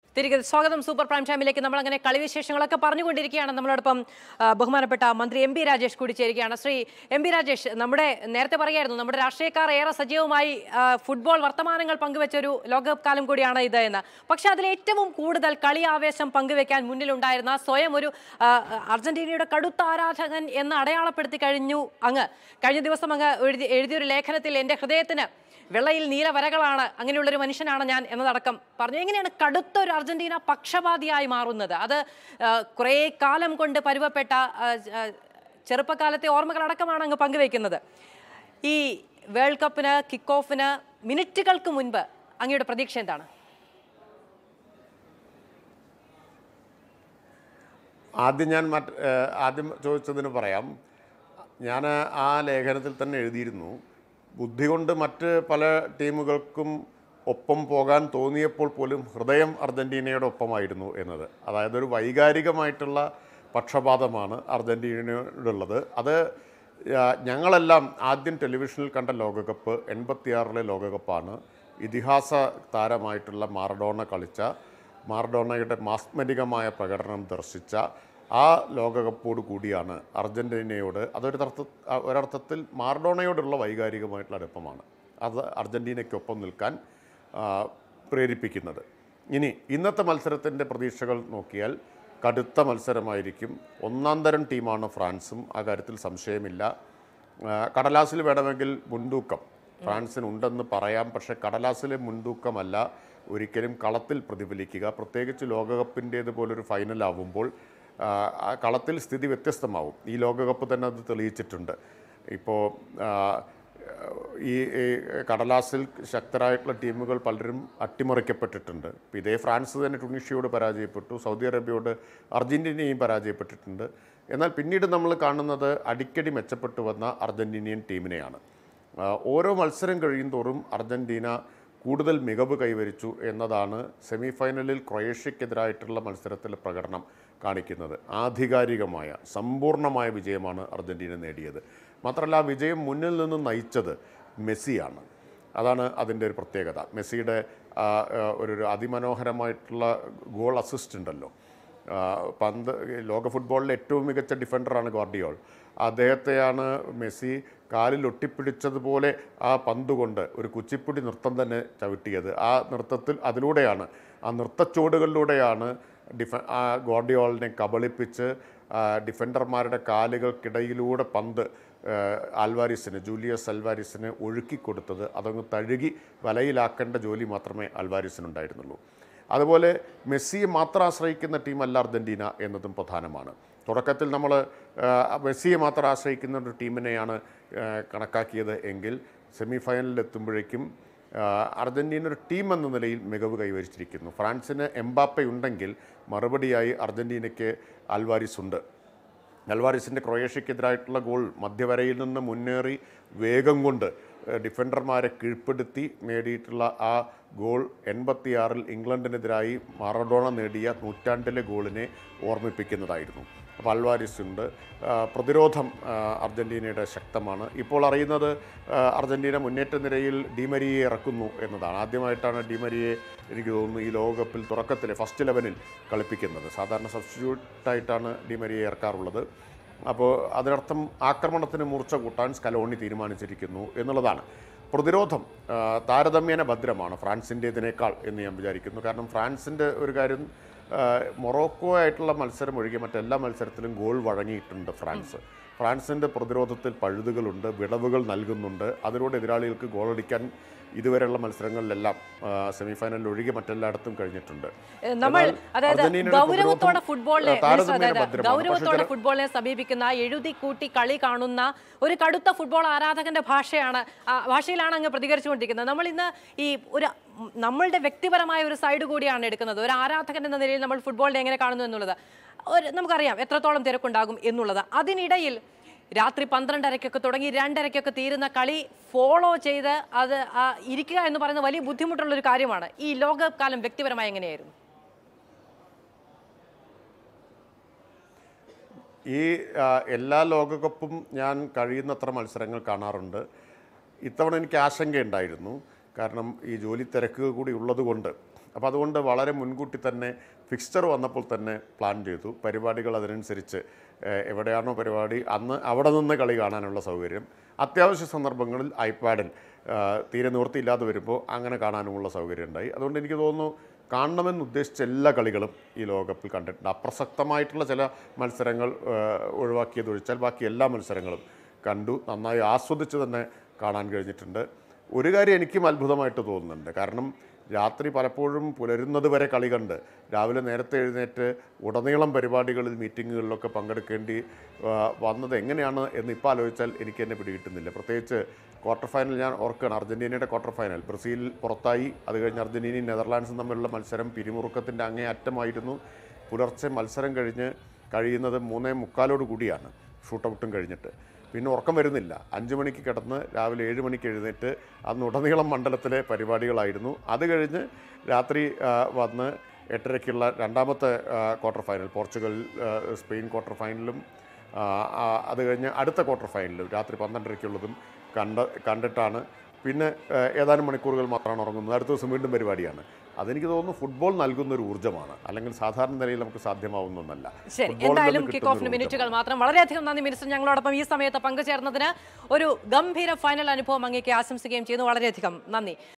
തിരികെ സ്വാഗതം super prime ടൈമിലേക്ക് നമ്മൾ അങ്ങനെ കളിവിശേഷങ്ങളൊക്കെ പറഞ്ഞുകൊണ്ടിരിക്കുകയാണ് നമ്മളോടൊപ്പം ആ, ബഹുമാനപ്പെട്ട മന്ത്രി എം പി രാജേഷ് കൂടി ചേരുകയാണ് ശ്രീ എം പി രാജേഷ് നമ്മുടെ നേരത്തെ പറയായിരുന്നു നമ്മുടെ രാഷ്ട്രീയക്കാർ ഏറെ സജീവമായി ആ, ഫുട്ബോൾ വർത്തമാനങ്ങൾ പങ്കുവെച്ച ഒരു ലോകകപ്പ് കാലം കൂടിയാണ് ഇത് എന്ന് പക്ഷെ അതിൽ ഏറ്റവും കൂടുതൽ കളി ആവേശം പങ്കുവെക്കാൻ മുന്നിലുണ്ടായിരുന്ന സ്വയം ഒരു ആ, അർജന്റീനയുടെ കടുത്ത ആരാധകൻ എന്ന് അടയാളപ്പെടുത്തി കഴിഞ്ഞു അങ്ങ് കഴിഞ്ഞ ദിവസം അങ്ങ് എഴുതി എഴുതിയൊരു ലേഖനത്തിൽ എൻ്റെ ഹൃദയത്തിന് വെള്ളയിൽ നീല വരകളാണ് അങ്ങനെയുള്ളൊരു മനുഷ്യനാണ് ഞാൻ എന്നതടക്കം പറഞ്ഞു എങ്ങനെയാണ് കടുത്ത ഒരു അർജന്റീന പക്ഷപാതിയായി മാറുന്നത് അത് ആ, കുറേ കാലം കൊണ്ട് പരുവപ്പെട്ട ആ, ആ, ചെറുപ്പകാലത്തെ ഓർമ്മകളടക്കമാണ് അങ്ങ് പങ്കുവയ്ക്കുന്നത് ഈ വേൾഡ് കപ്പിന് കിക്ക് ഓഫിന് മിനിറ്റുകൾക്ക് മുൻപ് അങ്ങയുടെ പ്രതീക്ഷ എന്താണ് ആദ്യം ഞാൻ മറ്റ് ഏഹ് ആദ്യം ചോദിച്ചതിന് പറയാം ഞാൻ ആ ലേഖനത്തിൽ തന്നെ എഴുതിയിരുന്നു ബുദ്ധി കൊണ്ട് മറ്റ് പല ടീമുകൾക്കും ഒപ്പം പോകാൻ തോന്നിയപ്പോൾ പോലും ഹൃദയം അർജൻറ്റീനയുടെ ഒപ്പമായിരുന്നു എന്നത് അതായത് ഒരു വൈകാരികമായിട്ടുള്ള പക്ഷപാതമാണ് അർജൻറ്റീനയോടുള്ളത് അത് ആ, ഞങ്ങളെല്ലാം ആദ്യം ടെലിവിഷനിൽ കണ്ട ലോകകപ്പ് എൺപത്തിയാറിലെ ലോകകപ്പാണ് ഇതിഹാസ താരമായിട്ടുള്ള മാറഡോണ കളിച്ച മാറഡോണയുടെ മാസ്മരികമായ പ്രകടനം ദർശിച്ച ആ ലോകകപ്പോട് കൂടിയാണ് അർജൻറ്റീനയോട് അതൊരു തർത്ഥ ഒരർത്ഥത്തിൽ മാറഡോണയോടുള്ള വൈകാരികമായിട്ടുള്ള അടുപ്പമാണ് അത് അർജൻറ്റീനയ്ക്കൊപ്പം നിൽക്കാൻ ആ, പ്രേരിപ്പിക്കുന്നത് ഇനി ഇന്നത്തെ മത്സരത്തിൻ്റെ പ്രതീക്ഷകൾ നോക്കിയാൽ കടുത്ത മത്സരമായിരിക്കും ഒന്നാം തരം ടീമാണ് ഫ്രാൻസും ആ കാര്യത്തിൽ സംശയമില്ല ആ, കടലാസിൽ വേണമെങ്കിൽ മുൻതൂക്കം ഫ്രാൻസിന് ഉണ്ടെന്ന് പറയാം പക്ഷേ കടലാസിലെ മുൻതൂക്കമല്ല ഒരിക്കലും കളത്തിൽ പ്രതിഫലിക്കുക പ്രത്യേകിച്ച് ലോകകപ്പിൻ്റേത് പോലൊരു ഫൈനലാവുമ്പോൾ ആ, ആ കളത്തിൽ സ്ഥിതി വ്യത്യസ്തമാവും ഈ ലോകകപ്പ് തന്നെ അത് തെളിയിച്ചിട്ടുണ്ട് ഇപ്പോൾ ഈ ഈ കടലാസിൽ ശക്തരായിട്ടുള്ള ടീമുകൾ പലരും അട്ടിമറിക്കപ്പെട്ടിട്ടുണ്ട് ഇപ്പം ഇതേ ഫ്രാൻസ് തന്നെ ടുണീഷ്യയോട് പരാജയപ്പെട്ടു സൗദി അറേബ്യയോട് അർജൻറ്റീനയും പരാജയപ്പെട്ടിട്ടുണ്ട് എന്നാൽ പിന്നീട് നമ്മൾ കാണുന്നത് അടിക്കടി മെച്ചപ്പെട്ടു വന്ന അർജൻറ്റീനിയൻ ടീമിനെയാണ് ആ, ഓരോ മത്സരം കഴിയുന്തോറും അർജൻറ്റീന കൂടുതൽ മികവ് കൈവരിച്ചു എന്നതാണ് സെമി ഫൈനലിൽ ക്രൊയേഷ്യക്കെതിരായിട്ടുള്ള മത്സരത്തിലെ പ്രകടനം കാണിക്കുന്നത് ആധികാരികമായ സമ്പൂർണ്ണമായ വിജയമാണ് അർജൻറ്റീന നേടിയത് മാത്രമല്ല ആ വിജയം മുന്നിൽ നിന്ന് നയിച്ചത് മെസ്സിയാണ് അതാണ് അതിൻ്റെ ഒരു പ്രത്യേകത മെസ്സിയുടെ ആ, ആ, ഒരു ഒരു അതിമനോഹരമായിട്ടുള്ള ഗോൾ അസിസ്റ്റ് ഉണ്ടല്ലോ ആ, പന്ത് ലോക ഫുട്ബോളിലെ ഏറ്റവും മികച്ച ഡിഫൻഡറാണ് ഗോർഡിയോൾ അദ്ദേഹത്തെയാണ് മെസ്സി കാലിൽ ഒട്ടിപ്പിടിച്ചതുപോലെ ആ പന്ത് കൊണ്ട് ഒരു കുച്ചിപ്പുടി നൃത്തം തന്നെ ചവിട്ടിയത് ആ നൃത്തത്തിൽ അതിലൂടെയാണ് ആ നൃത്തച്ചുവടുകളിലൂടെയാണ് ഡിഫ ആ ഗോർഡിയോളിനെ കബളിപ്പിച്ച് ആ, ഡിഫൻഡർമാരുടെ കാലുകൾക്കിടയിലൂടെ പന്ത് ആ, ആൽവാരിസിന് ജൂലിയസ് അൽവാരിസിന് ഒഴുക്കി കൊടുത്തത് അതങ്ങ് തഴുകി വലയിലാക്കേണ്ട ജോലി മാത്രമേ അൽവാരിസിനുണ്ടായിരുന്നുള്ളൂ അതുപോലെ മെസ്സിയെ മാത്രം ആശ്രയിക്കുന്ന ടീമല്ല അർജൻറ്റീന എന്നതും പ്രധാനമാണ് തുടക്കത്തിൽ നമ്മൾ മെസ്സിയെ മാത്രം ആശ്രയിക്കുന്ന ഒരു ടീമിനെയാണ് ആ, കണക്കാക്കിയത് എങ്കിൽ സെമി ഫൈനലിലെത്തുമ്പോഴേക്കും ആ, അർജൻറ്റീന ഒരു ടീം എന്ന നിലയിൽ മികവ് കൈവരിച്ചിരിക്കുന്നു ഫ്രാൻസിന് എംബാപ്പ ഉണ്ടെങ്കിൽ മറുപടിയായി അർജൻറ്റീനയ്ക്ക് അൽവാരിസ് ഉണ്ട് അൽവാരിസിൻ്റെ ക്രൊയേഷ്യക്കെതിരായിട്ടുള്ള ഗോൾ മധ്യവരയിൽ നിന്ന് മുന്നേറി വേഗം കൊണ്ട് ഏഹ്, ഡിഫൻഡർമാരെ കീഴ്പ്പെടുത്തി നേടിയിട്ടുള്ള ആ ഗോൾ എൺപത്തിയാറിൽ ഇംഗ്ലണ്ടിനെതിരായി മാറഡോണ നേടിയ നൂറ്റാണ്ടിലെ ഗോളിനെ ഓർമ്മിപ്പിക്കുന്നതായിരുന്നു അപ്പോൾ അൽവാരിസ് ഉണ്ട് ആ, പ്രതിരോധം ആ, അർജൻറ്റീനയുടെ ശക്തമാണ് ഇപ്പോൾ അറിയുന്നത് ആ, അർജൻറ്റീന മുന്നേറ്റ നിരയിൽ ഡിമരിയെ ഇറക്കുന്നു എന്നതാണ് ആദ്യമായിട്ടാണ് ഡിമരിയെ എനിക്ക് തോന്നുന്നു ഈ ലോകകപ്പിൽ തുടക്കത്തിലെ ഫസ്റ്റ് ലെവനിൽ കളിപ്പിക്കുന്നത് സാധാരണ സബ്സ്റ്റിറ്റ്യൂട്ടായിട്ടാണ് ഡിമരിയെ ഇറക്കാറുള്ളത് അപ്പോൾ അതിനർത്ഥം ആക്രമണത്തിന് മൂർച്ച കൂട്ടാൻ സ്കലോണി തീരുമാനിച്ചിരിക്കുന്നു എന്നുള്ളതാണ് പ്രതിരോധം ആ, താരതമ്യേന ഭദ്രമാണ് ഫ്രാൻസിൻ്റേതിനേക്കാൾ എന്ന് ഞാൻ വിചാരിക്കുന്നു കാരണം ഫ്രാൻസിൻ്റെ ഒരു കാര്യം ആ, മൊറോക്കോ ആയിട്ടുള്ള മത്സരം ഒഴികെ മറ്റെല്ലാ മത്സരത്തിലും ഗോൾ വഴങ്ങിയിട്ടുണ്ട് ഫ്രാൻസ് ഫ്രാൻസിൻ്റെ പ്രതിരോധത്തിൽ പഴുതുകളുണ്ട് വിടവുകൾ നൽകുന്നുണ്ട് അതിലൂടെ എതിരാളികൾക്ക് ഗോളടിക്കാൻ ഇതുവരെയുള്ള മത്സരങ്ങളിലെല്ലാം സെമി ഫൈനലിൽ ഒഴികെ മറ്റെല്ലായിടത്തും കഴിഞ്ഞിട്ടുണ്ട് ഏഹ് നമ്മൾ എന്നാൽ അതായത് അർജന്റീനയുടെ ഗൗരവത്തോടെ പ്രതിരോധം, ഫുട്ബോളിനെ ആ, താരതമ്യേന അതായത് ഭദ്രമാണ്. ഗൗരവത്തോടെ പക്ഷേ ഫുട്ബോളിനെ സമീപിക്കുന്ന എഴുതി കൂട്ടി കളി കാണുന്ന ഒരു കടുത്ത ഫുട്ബോൾ ആരാധകന്റെ ഭാഷയാണ് ആ, ഭാഷയിലാണ് അങ്ങ് പ്രതികരിച്ചുകൊണ്ടിരിക്കുന്നത് നമ്മൾ ഇന്ന് ഈ ഒരു ഉം, നമ്മളുടെ വ്യക്തിപരമായ ഒരു സൈഡ് കൂടിയാണ് എടുക്കുന്നത് ഒരു ആരാധകൻ എന്ന നിലയിൽ നമ്മൾ ഫുട്ബോളിനെ എങ്ങനെ കാണുന്നു എന്നുള്ളത് ഒരു നമുക്കറിയാം എത്രത്തോളം തിരക്കുണ്ടാകും എന്നുള്ളത് അതിനിടയിൽ രാത്രി പന്ത്രണ്ടരയ്ക്കൊക്കെ തുടങ്ങി രണ്ടരയ്ക്കൊക്കെ തീരുന്ന കളി ഫോളോ ചെയ്ത് അത് ആ, ഇരിക്കുക എന്ന് പറയുന്നത് വലിയ ബുദ്ധിമുട്ടുള്ള ഒരു കാര്യമാണ് ഈ ലോകകപ്പ് കാലം വ്യക്തിപരമായി എങ്ങനെയായിരുന്നു ഈ ആ, എല്ലാ ലോകകപ്പും ഞാൻ കഴിയുന്നത്ര മത്സരങ്ങൾ കാണാറുണ്ട് ഇത്തവണ എനിക്ക് ആശങ്കയുണ്ടായിരുന്നു കാരണം ഈ ജോലി തിരക്കുകൾ കൂടി ഉള്ളതുകൊണ്ട് അപ്പോൾ അതുകൊണ്ട് വളരെ മുൻകൂട്ടി തന്നെ ഫിക്സ്ചർ വന്നപ്പോൾ തന്നെ പ്ലാൻ ചെയ്തു പരിപാടികൾ അതിനനുസരിച്ച് ഏഹ്, എവിടെയാണോ പരിപാടി അന്ന് അവിടെ നിന്ന് കളി കാണാനുള്ള സൗകര്യം അത്യാവശ്യ സന്ദർഭങ്ങളിൽ ഐപാഡിൽ ഏഹ്, തീരെ നിവൃത്തിയില്ലാതെ വരുമ്പോൾ അങ്ങനെ കാണാനുമുള്ള സൗകര്യം ഉണ്ടായി അതുകൊണ്ട് എനിക്ക് തോന്നുന്നു കാണണമെന്ന് ഉദ്ദേശിച്ച എല്ലാ കളികളും ഈ ലോകകപ്പിൽ കണ്ടിട്ടുണ്ട് അപ്രസക്തമായിട്ടുള്ള ചില മത്സരങ്ങൾ ഏഹ്, ഒഴിവാക്കിയത് ഒഴിച്ചാൽ ബാക്കി എല്ലാ മത്സരങ്ങളും കണ്ടു നന്നായി ആസ്വദിച്ച് തന്നെ കാണാൻ കഴിഞ്ഞിട്ടുണ്ട് ഒരു കാര്യം എനിക്കും അത്ഭുതമായിട്ട് തോന്നുന്നുണ്ട് കാരണം രാത്രി പലപ്പോഴും പുലരുന്നത് വരെ കളി കണ്ട് രാവിലെ നേരത്തെ എഴുന്നേറ്റ് ഉടനീളം പരിപാടികളിൽ മീറ്റിങ്ങുകളിലൊക്കെ പങ്കെടുക്കേണ്ടി ആ, വന്നത് എങ്ങനെയാണ് എന്ന് ഇപ്പോൾ ആലോചിച്ചാൽ എനിക്ക് എന്നെ പിടികിട്ടുന്നില്ല പ്രത്യേകിച്ച് ക്വാർട്ടർ ഫൈനൽ ഞാൻ ഓർക്കുകയാണ് അർജൻറ്റീനയുടെ ക്വാർട്ടർ ഫൈനൽ ബ്രസീൽ പുറത്തായി അത് കഴിഞ്ഞ് അർജൻറ്റീനയും നെതർലാൻഡ്സും തമ്മിലുള്ള മത്സരം പിരിമുറുക്കത്തിൻ്റെ അങ്ങേ അറ്റമായിരുന്നു പുലർച്ചെ മത്സരം കഴിഞ്ഞ് കഴിയുന്നത് മൂന്നേ മുക്കാലോട് കൂടിയാണ് ഷൂട്ടൗട്ടും കഴിഞ്ഞിട്ട് പിന്നെ ഉറക്കം വരുന്നില്ല അഞ്ച് മണിക്ക് കിടന്ന് രാവിലെ ഏഴ് മണിക്ക് എഴുന്നേറ്റ് അന്ന് ഉടനീളം മണ്ഡലത്തിലെ പരിപാടികളായിരുന്നു അത് കഴിഞ്ഞ് രാത്രി ആ, വന്ന് എട്ടരയ്ക്കുള്ള രണ്ടാമത്തെ ആ, ക്വാർട്ടർ ഫൈനൽ പോർച്ചുഗൽ ആ, സ്പെയിൻ ക്വാർട്ടർ ഫൈനലും ആ, ആ, അത് കഴിഞ്ഞ് അടുത്ത ക്വാർട്ടർ ഫൈനലും രാത്രി പന്ത്രണ്ടരയ്ക്കുള്ളതും കണ്ട കണ്ടിട്ടാണ് പിന്നെ ആ, ഏതാനും മണിക്കൂറുകൾ മാത്രമാണ് ഉറങ്ങുന്നത് അടുത്ത ദിവസം വീണ്ടും പരിപാടിയാണ് അതെനിക്ക് തോന്നുന്നു ഫുട്ബോൾ നൽകുന്ന ഒരു ഊർജ്ജമാണ് അല്ലെങ്കിൽ സാധാരണ നിലയിൽ നമുക്ക് സാധ്യമാവുന്ന ഒന്നല്ല ശരി ഫുട്ബോളിൽ എന്തായാലും നിന്ന് കിക്ക് കിട്ടുന്ന ഓഫിന് ഒരു മിനിറ്റുകൾ മാത്രം വളരെയധികം നന്ദി മിനിസ്റ്റർ ഞങ്ങളോടൊപ്പം ഈ സമയത്ത് പങ്കുചേർന്നതിന് ഒരു ഗംഭീര ഫൈനൽ അനുഭവം അങ്ങേക്ക് ആശംസിക്കുകയും ചെയ്യുന്നു വളരെയധികം നന്ദി